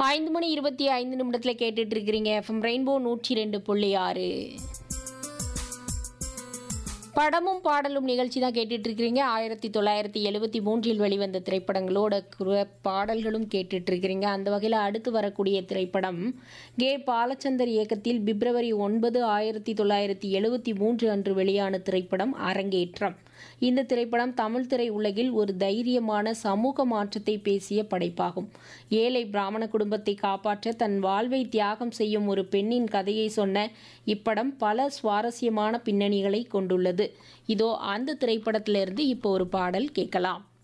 ஐந்து மணி இருபத்தி ஐந்து நிமிடத்தில் கேட்டுட்டு இருக்கிறீங்க எஃப்எம் ரெயின்போ நூற்றி ரெண்டு புள்ளி ஆறு படமும் பாடலும் நிகழ்ச்சி தான் கேட்டுட்டு இருக்கிறீங்க ஆயிரத்தி தொள்ளாயிரத்தி எழுபத்தி மூன்றில் வெளிவந்த திரைப்படங்களோட குர- பாடல்களும் கேட்டுட்டு இருக்கிறீங்க அந்த வகையில் அடுத்து வரக்கூடிய திரைப்படம் கே பாலச்சந்தர் இயக்கத்தில் பிப்ரவரி ஒன்பது ஆயிரத்தி தொள்ளாயிரத்தி எழுபத்தி மூன்று அன்று வெளியான திரைப்படம் அரங்கேற்றம் இந்த திரைப்படம் தமிழ் திரை உலகில் ஒரு தைரியமான சமூக மாற்றத்தை பேசிய படைப்பாகும் ஏழை பிராமண குடும்பத்தை காப்பாற்ற தன் வாழ்வை தியாகம் செய்யும் ஒரு பெண்ணின் கதையை சொன்ன இப்படம் பல சுவாரஸ்யமான பின்னணிகளை கொண்டுள்ளது இதோ அந்த திரைப்படத்திலிருந்து இப்போ ஒரு பாடல் கேட்கலாம்